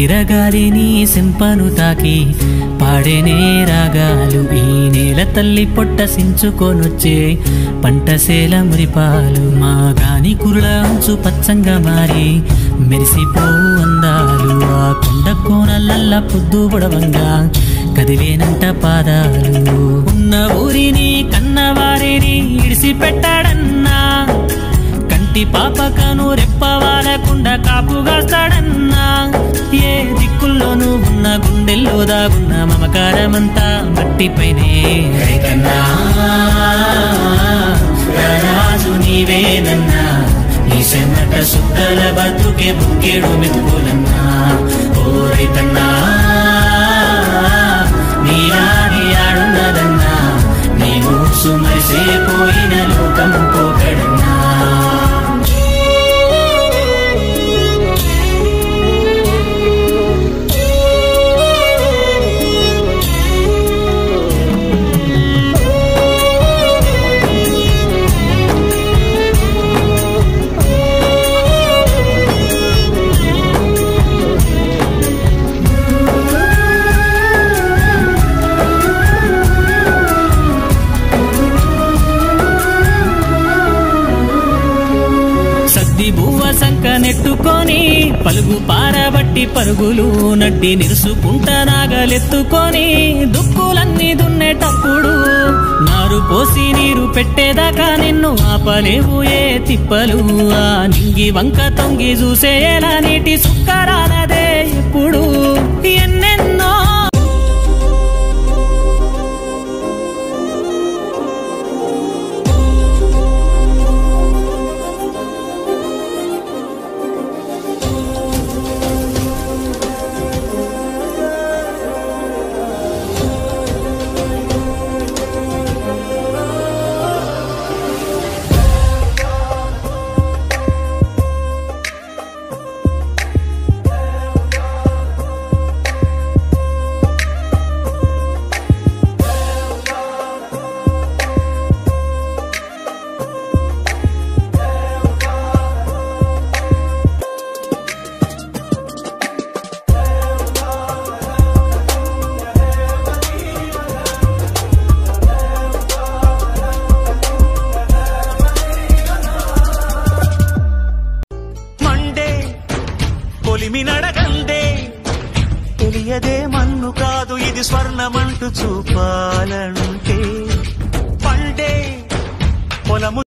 వీరగాలిని సింపను తాకి పాడేనే రాగాలు ఈ నేల తల్లి పొట్ట సించుకొనొచ్చే పంటసేల మురిపాలు మా గాని కురుల అంచు పచ్చంగా మారి మెరిసిపోవు అందాలు ఆ కొండ కోనలల్ల పొద్దు పొడవంగా కదిలేనంట పాదాలు ఉన్న ఊరిని కన్నవారిని ఇడిసి పెట్టాడన్నా కంటి పాపకను రెప్పవాలకుండా కాపుగాస్తాడన్నా ఏ దిక్కుల్లోనూ ఉన్న గుండెల్లో దాగున్న మమకారమంతా మట్టిపైనే రైతన్నా రాజు నీవేనన్నా నీ చెమట సుద్దల బతుకే బుక్కేడు మెతుకులన్నా ఓ రైతన్నా నీ ఆడి ఆడున్నదన్నా నీ మూసు మరిసేపోయిన లోకం పోకడన్నా సద్ది బువ్వ సంక నెట్టుకొని పలుగు పారబట్టి పరుగులు నడ్డి నిరుసుకుంట నాగలెత్తుకొని దుక్కులన్నీ దున్నేటప్పుడు నారు పోసి నీరు పెట్టేదాకా నిన్ను ఆపలేవు ఏ తిప్పలు ఆ నింగి వంక తొంగి చూసేలా నీటి సుక్కరాలదే ఎప్పుడు ఎన్నెన్నో మండే కొలిమి నడగందే తెలియదే మన్ను కాదు ఇది స్వర్ణమంటూ చూపాలంటే పండే పొలము